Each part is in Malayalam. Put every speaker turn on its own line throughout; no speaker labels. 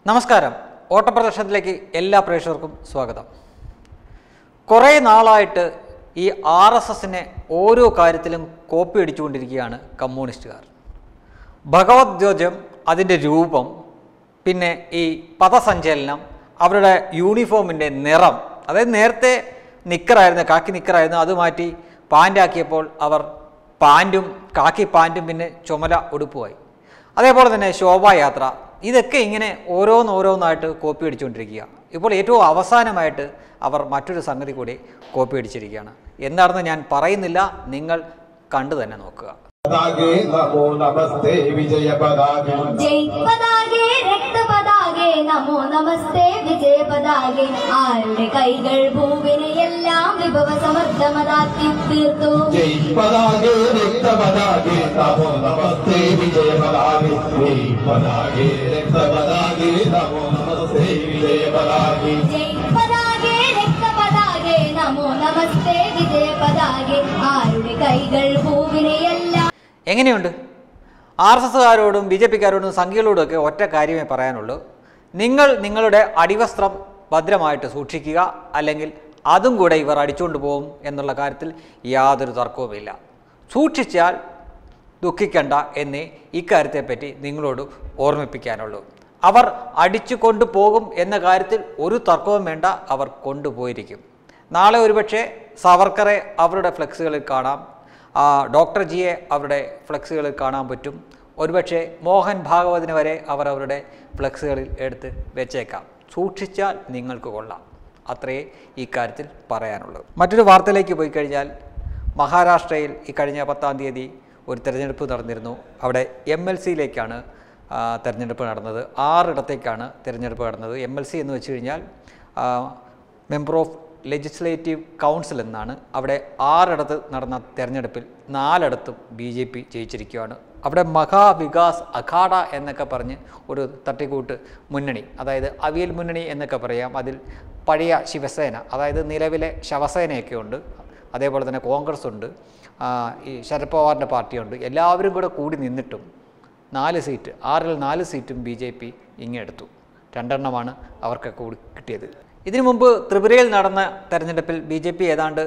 നമസ്കാരം ഓട്ടപ്രദർശനത്തിലേക്ക് എല്ലാ പ്രേക്ഷകർക്കും സ്വാഗതം കുറേ നാളായിട്ട് ഈ ആർ എസ് എസിനെ ഓരോ കാര്യത്തിലും കോപ്പി അടിച്ചുകൊണ്ടിരിക്കുകയാണ് കമ്മ്യൂണിസ്റ്റുകാർ ഭഗവത്ധ്വജം അതിൻ്റെ രൂപം പിന്നെ ഈ പദസഞ്ചലനം അവരുടെ യൂണിഫോമിൻ്റെ നിറം അതായത് നേരത്തെ നിക്കറായിരുന്നു കാക്കി നിക്കറായിരുന്നു അത് മാറ്റി പാൻ്റാക്കിയപ്പോൾ അവർ പാൻറ്റും കാക്കി പാൻറ്റും പിന്നെ ചുമല ഉടുപ്പുമായി അതേപോലെ തന്നെ ശോഭായാത്ര ഇതൊക്കെ ഇങ്ങനെ ഓരോന്നോരോന്നായിട്ട് കോപ്പി അടിച്ചുകൊണ്ടിരിക്കുക ഇപ്പോൾ ഏറ്റവും അവസാനമായിട്ട് അവർ മറ്റൊരു സംഗതി കൂടി കോപ്പി അടിച്ചിരിക്കുകയാണ് എന്താണെന്ന് ഞാൻ പറയുന്നില്ല നിങ്ങൾ കണ്ടു തന്നെ നോക്കുക
പതാകേ നമോ നമസ്തേ വിജയ പതാകേ
ജയ് പതാകെ രക്തപതാകെ നമോ നമസ്തേ വിജയ പതാകെ ആരുടെ കൈകൾ ഭൂവിനെ എല്ലാം വിഭവ സമർത്ഥമതാക്കി തീർത്തു
ജയ് പതാകേ രക്തപതാകേ നമോ നമസ്തേ വിജയ പതാകേ ജയ് പതാകേ രക്തപതാകേ നമോ നമസ്തേ വിജയ പതാകേ
ജയ് പതാകെ രക്തപതാകെ നമോ നമസ്തേ വിജയ പതാകെ ആരുടെ കൈകൾ ഭൂവിനെ എല്ലാം
എങ്ങനെയുണ്ട് ആർ എസ് എസ്സുകാരോടും ബി ജെ പിക്കാരോടും സംഘികളോടും ഒക്കെ ഒറ്റ കാര്യമേ പറയാനുള്ളൂ നിങ്ങൾ നിങ്ങളുടെ അടിവസ്ത്രം ഭദ്രമായിട്ട് സൂക്ഷിക്കുക അല്ലെങ്കിൽ അതും കൂടെ ഇവർ അടിച്ചുകൊണ്ട് പോകും എന്നുള്ള കാര്യത്തിൽ യാതൊരു തർക്കവുമില്ല സൂക്ഷിച്ചാൽ ദുഃഖിക്കണ്ട എന്നേ ഇക്കാര്യത്തെപ്പറ്റി നിങ്ങളോട് ഓർമ്മിപ്പിക്കാനുള്ളൂ അവർ അടിച്ചു കൊണ്ടുപോകും എന്ന കാര്യത്തിൽ ഒരു തർക്കവും വേണ്ട അവർ കൊണ്ടുപോയിരിക്കും നാളെ ഒരുപക്ഷെ സവർക്കറെ അവരുടെ ഫ്ലെക്സുകളിൽ കാണാം ആ, ഡോക്ടർ ജിയെ അവരുടെ ഫ്ലെക്സുകളിൽ കാണാൻ പറ്റും ഒരുപക്ഷെ മോഹൻ ഭാഗവതിന് വരെ അവർ അവരുടെ ഫ്ലെക്സുകളിൽ എടുത്ത് വെച്ചേക്കാം സൂക്ഷിച്ചാൽ നിങ്ങൾക്ക് കൊള്ളാം അത്രയേ ഈ കാര്യത്തിൽ പറയാനുള്ളൂ മറ്റൊരു വാർത്തയിലേക്ക് പോയി കഴിഞ്ഞാൽ മഹാരാഷ്ട്രയിൽ ഈ കഴിഞ്ഞ പത്താം തീയതി ഒരു തെരഞ്ഞെടുപ്പ് നടന്നിരുന്നു അവിടെ എം എൽ സിയിലേക്കാണ് തെരഞ്ഞെടുപ്പ് നടന്നത് ആറിടത്തേക്കാണ് തെരഞ്ഞെടുപ്പ് നടന്നത് എം എൽ സി എന്ന് വെച്ച് കഴിഞ്ഞാൽ മെമ്പർ ഓഫ് ലെജിസ്ലേറ്റീവ് കൗൺസിൽ എന്നാണ് അവിടെ ആറിടത്ത് നടന്ന തെരഞ്ഞെടുപ്പിൽ നാലിടത്തും ബി ജെ പി ജയിച്ചിരിക്കുകയാണ് അവിടെ മഹാവികാസ് അഖാഡ എന്നൊക്കെ പറഞ്ഞ് ഒരു തട്ടിക്കൂട്ട് മുന്നണി അതായത് അവിയൽ മുന്നണി എന്നൊക്കെ പറയാം അതിൽ പഴയ ശിവസേന അതായത് നിലവിലെ ശവസേനയൊക്കെ ഉണ്ട് അതേപോലെ തന്നെ കോൺഗ്രസ് ഉണ്ട് ആ, ഈ ശരത് പവാറിൻ്റെ പാർട്ടിയുണ്ട് എല്ലാവരും കൂടെ കൂടി നിന്നിട്ടും നാല് സീറ്റ് ആറിൽ നാല് സീറ്റും ബി ജെ പി ഇങ്ങെടുത്തു രണ്ടെണ്ണമാണ് അവർക്ക് കൂടി കിട്ടിയത് ഇതിനു മുമ്പ് ത്രിപുരയിൽ നടന്ന തെരഞ്ഞെടുപ്പിൽ ബി ജെ പി ഏതാണ്ട്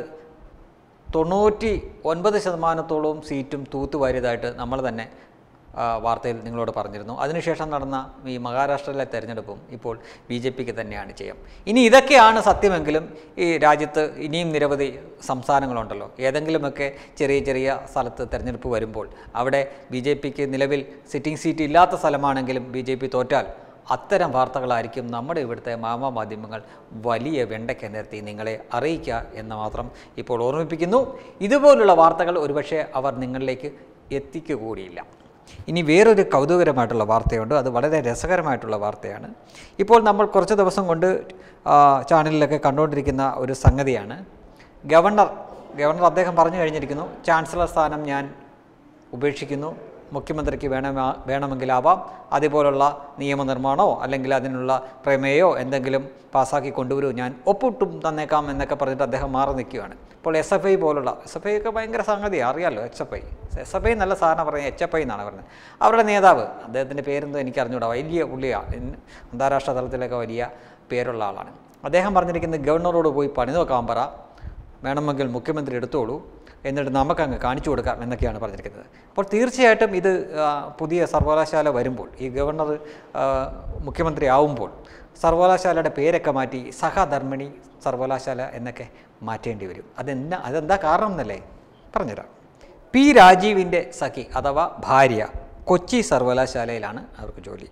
തൊണ്ണൂറ്റി ഒൻപത് ശതമാനത്തോളവും സീറ്റും തൂത്തുവാരിയതായിട്ട് നമ്മൾ തന്നെ ആ, വാർത്തയിൽ നിങ്ങളോട് പറഞ്ഞിരുന്നു അതിനുശേഷം നടന്ന ഈ മഹാരാഷ്ട്രയിലെ തെരഞ്ഞെടുപ്പും ഇപ്പോൾ ബി ജെ പിക്ക് തന്നെയാണ് ചെയ്യാം ഇനി ഇതൊക്കെയാണ് സത്യമെങ്കിലും ഈ രാജ്യത്ത് ഇനിയും നിരവധി സംസ്ഥാനങ്ങളുണ്ടല്ലോ ഏതെങ്കിലുമൊക്കെ ചെറിയ ചെറിയ സ്ഥലത്ത് തെരഞ്ഞെടുപ്പ് വരുമ്പോൾ അവിടെ ബി ജെ പിക്ക് നിലവിൽ സിറ്റിംഗ് സീറ്റ് ഇല്ലാത്ത സ്ഥലമാണെങ്കിലും ബി ജെ പി തോറ്റാൽ അത്തരം വാർത്തകളായിരിക്കും നമ്മുടെ ഇവിടുത്തെ മാമാ മാധ്യമങ്ങൾ വലിയ വെണ്ടയ്ക്ക നിരത്തി നിങ്ങളെ അറിയിക്കുക എന്ന് മാത്രം ഇപ്പോൾ ഓർമ്മിപ്പിക്കുന്നു ഇതുപോലുള്ള വാർത്തകൾ ഒരുപക്ഷെ അവർ നിങ്ങളിലേക്ക് എത്തിക്കുക കൂടിയില്ല ഇനി വേറൊരു കൗതുകരമായിട്ടുള്ള വാർത്തയുണ്ട് അത് വളരെ രസകരമായിട്ടുള്ള വാർത്തയാണ് ഇപ്പോൾ നമ്മൾ കുറച്ച് ദിവസം കൊണ്ട് ആ, ചാനലിലൊക്കെ കണ്ടുകൊണ്ടിരിക്കുന്ന ഒരു സംഗതിയാണ് ഗവർണർ ഗവർണർ അദ്ദേഹം പറഞ്ഞു കഴിഞ്ഞിരിക്കുന്നു ചാൻസലർ സ്ഥാനം ഞാൻ ഉപേക്ഷിക്കുന്നു മുഖ്യമന്ത്രിക്ക് വേണം വേണമെങ്കിലാവാം അതുപോലുള്ള നിയമനിർമ്മാണമോ അല്ലെങ്കിൽ അതിനുള്ള പ്രമേയോ എന്തെങ്കിലും പാസ്സാക്കി കൊണ്ടുവരൂ ഞാൻ ഒപ്പിട്ടും തന്നേക്കാം എന്നൊക്കെ പറഞ്ഞിട്ട് അദ്ദേഹം മാറി നിൽക്കുകയാണ് ഇപ്പോൾ എസ് എഫ് ഐ പോലുള്ള എസ് എഫ് ഐ ഒക്കെ ഭയങ്കര സംഗതിയാണ് അറിയാമല്ലോ H F I S F I നല്ല സാധനം പറയുന്നത് എച്ച് എഫ് ഐ എന്നാണ് പറയുന്നത് അവരുടെ നേതാവ് അദ്ദേഹത്തിൻ്റെ പേരെന്തോ എനിക്ക് അറിഞ്ഞുകൂടാ വലിയ പുള്ളിയാണ് ഇന്ന് അന്താരാഷ്ട്ര തലത്തിലൊക്കെ വലിയ പേരുള്ള ആളാണ് അദ്ദേഹം പറഞ്ഞിരിക്കുന്നത് ഗവർണറോട് പോയി പണി നോക്കാൻ പറ വേണമെങ്കിൽ മുഖ്യമന്ത്രി എടുത്തോളൂ എന്നിട്ട് നമുക്കങ്ങ് കാണിച്ചു കൊടുക്കാം എന്നൊക്കെയാണ് പറഞ്ഞിരിക്കുന്നത് അപ്പോൾ തീർച്ചയായിട്ടും ഇത് ആ, പുതിയ സർവകലാശാല വരുമ്പോൾ ഈ ഗവർണർ ആ, മുഖ്യമന്ത്രി ആവുമ്പോൾ സർവകലാശാലയുടെ പേരൊക്കെ മാറ്റി സഹധർമ്മിണി സർവകലാശാല എന്നൊക്കെ മാറ്റേണ്ടി വരും അതെന്താ അതെന്താ കാരണം എന്നല്ലേ പറഞ്ഞുതരാം പി രാജീവിൻ്റെ സഖി അഥവാ ഭാര്യ കൊച്ചി സർവകലാശാലയിലാണ് അവർക്ക് ജോലി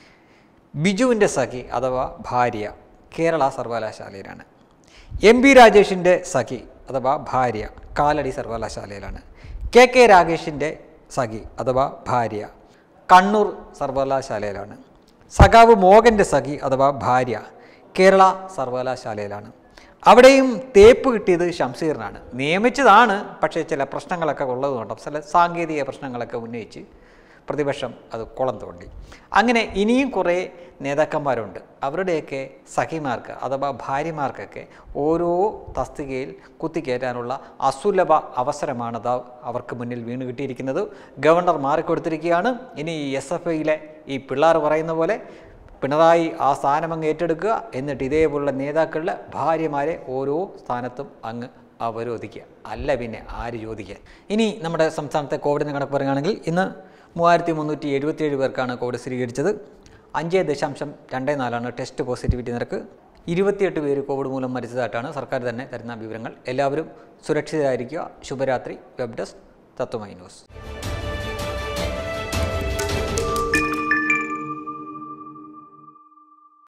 ബിജുവിൻ്റെ സഖി അഥവാ ഭാര്യ കേരള സർവകലാശാലയിലാണ് എം പി രാജേഷിൻ്റെ സഖി അഥവാ ഭാര്യ കാലടി സർവകലാശാലയിലാണ് കെ കെ രാഗേഷിൻ്റെ സഖി അഥവാ ഭാര്യ കണ്ണൂർ സർവകലാശാലയിലാണ് സഖാവ് മോഹൻ്റെ സഖി അഥവാ ഭാര്യ കേരള സർവകലാശാലയിലാണ് അവിടെയും തേപ്പ് കിട്ടിയത് ഷംസീറിനാണ് നിയമിച്ചതാണ് പക്ഷേ ചില പ്രശ്നങ്ങളൊക്കെ ഉള്ളതുകൊണ്ടും ചില സാങ്കേതിക പ്രശ്നങ്ങളൊക്കെ ഉന്നയിച്ച് പ്രതിപക്ഷം അത് കുളം തോണ്ടി അങ്ങനെ ഇനിയും കുറേ നേതാക്കന്മാരുണ്ട് അവരുടെയൊക്കെ സഖിമാർക്ക് അഥവാ ഭാര്യമാർക്കൊക്കെ ഓരോ തസ്തികയിൽ കുത്തിക്കയറ്റാനുള്ള അസുലഭ അവസരമാണ് ദാ അവർക്ക് മുന്നിൽ വീണ് കിട്ടിയിരിക്കുന്നത് ഗവർണർ മാറിക്കൊടുത്തിരിക്കുകയാണ് ഇനി എസ് എഫ് ഐയിലെ ഈ പിള്ളേർ പറയുന്ന പോലെ പിണറായി ആ സ്ഥാനം അങ്ങ് ഏറ്റെടുക്കുക എന്നിട്ട് ഇതേപോലുള്ള നേതാക്കളുടെ ഭാര്യമാരെ ഓരോ സ്ഥാനത്തും അങ്ങ് അവരോധിക്കുക അല്ല പിന്നെ ആര് ചോദിക്കാൻ ഇനി നമ്മുടെ സംസ്ഥാനത്തെ കോവിഡിന് കണക്ക് പറയുകയാണെങ്കിൽ ഇന്ന് മൂവായിരത്തി മുന്നൂറ്റി എഴുപത്തിയേഴ് പേർക്കാണ് കോവിഡ് സ്ഥിരീകരിച്ചത് അഞ്ച് ദശാംശം രണ്ട് നാലാണ് ടെസ്റ്റ് പോസിറ്റിവിറ്റി നിരക്ക് ഇരുപത്തിയെട്ട് പേര് കോവിഡ് മൂലം മരിച്ചതായിട്ടാണ് സർക്കാർ തന്നെ തരുന്ന വിവരങ്ങൾ എല്ലാവരും സുരക്ഷിതരായിരിക്കുക ശുഭരാത്രി വെബ് ഡെസ്ക് തത്വമൈ ന്യൂസ്